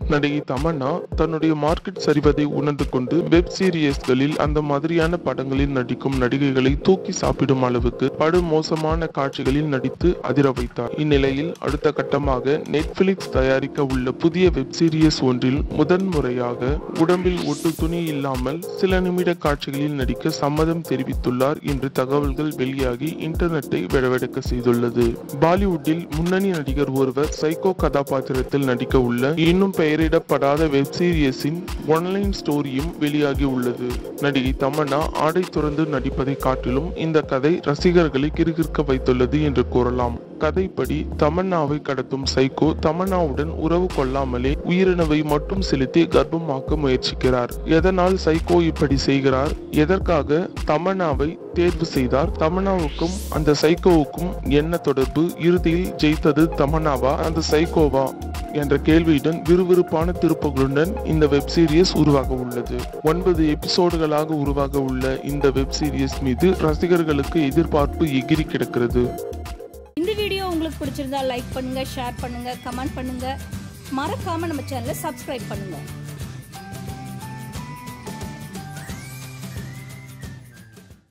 நடிகை தமன்னா தன்னுடைய மார்க்கெட் சரிவதை உணர்ந்து கொண்டு வெப் சீரியஸ்களில் அந்த மாதிரியான படங்களில் நடிக்கும் நடிகைகளை தூக்கி சாப்பிடும் அளவுக்கு படு மோசமான காட்சிகளில் நடித்து அதிர வைத்தார் இந்நிலையில் அடுத்த கட்டமாக நெட்ஃபிளிக்ஸ் தயாரிக்க உள்ள புதிய வெப் சீரியஸ் ஒன்றில் முதன்முறையாக உடம்பில் ஒட்டு துணி இல்லாமல் சில நிமிட காட்சிகளில் நடிக்க சம்மதம் தெரிவித்துள்ளார் என்று தகவல்கள் வெளியாகி இன்டர்நெட்டை விடவெடுக்க செய்துள்ளது பாலிவுட்டில் முன்னணி நடிகர் ஒருவர் சைக்கோ கதாபாத்திரத்தில் நடிக்க உள்ள இன்னும் பெயரிடப்படாத வெப் சீரியஸின் ஒன்லைன் ஸ்டோரியும் வெளியாகி உள்ளது நடிகை தமன்னா ஆடை துறந்து நடிப்பதை காட்டிலும் இந்த கதை ரசிகர்களை கிறுகிறுக்க வைத்துள்ளது என்று கூறலாம் கதைப்படி தமன்னாவை கடத்தும் சைக்கோ தமன்னாவுடன் உறவு கொள்ளாமலே உயிரினவை மட்டும் செலுத்தி கர்ப்பமாக்க முயற்சிக்கிறார் எதனால் சைக்கோ இப்படி செய்கிறார் எதற்காக தமன்னாவை தேர்வு செய்தார் தமன்னாவுக்கும் அந்த சைக்கோவுக்கும் என்ன தொடர்பு இறுதியில் ஜெயித்தது தமன்னாவா அந்த சைக்கோவா என்ற கேள்வியுடன் விறுவிறுப்பான திருப்புகளுடன் இந்த வெப் சீரிஸ் உருவாக உள்ளது ஒன்பது எபிசோடுகளாக உருவாக உள்ள இந்த வெப் சீரிஸ் மீது ரசிகர்களுக்கு எதிர்பார்ப்பு எகிரி கிடக்கிறது இந்த வீடியோ உங்களுக்கு பிடிச்சிருந்தா லைக் பண்ணுங்க ஷேர் பண்ணுங்க கமெண்ட் பண்ணுங்க மறக்காம நம்ம சேனலை சப்ஸ்கிரைப் பண்ணுங்க